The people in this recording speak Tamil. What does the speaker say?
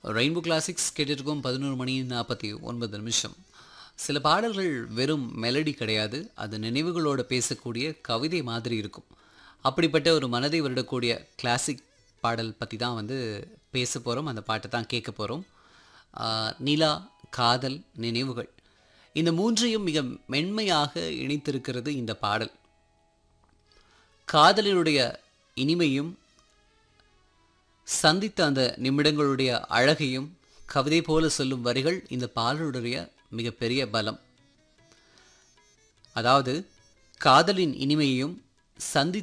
ரெயின்போ கிளாசிக்ஸ் கேட்டிருக்கோம் பதினோரு மணி நாற்பத்தி ஒன்பது நிமிஷம் சில பாடல்கள் வெறும் மெலடி கிடையாது அது நினைவுகளோட பேசக்கூடிய கவிதை மாதிரி இருக்கும் அப்படிப்பட்ட ஒரு மனதை வருடக்கூடிய கிளாசிக் பாடல் பற்றி தான் வந்து பேச போகிறோம் அந்த பாட்டை தான் கேட்க போகிறோம் நிலா காதல் நினைவுகள் இந்த மூன்றையும் மிக மென்மையாக இணைத்திருக்கிறது இந்த பாடல் காதலினுடைய இனிமையும் சந்தித்த அந்த நிமிடங்களுடைய அழகையும் கவிதை போல சொல்லும் வரிகள் இந்த பாடலுடைய மிகப்பெரிய பலம் அதாவது காதலின் இனிமையையும் சந்தி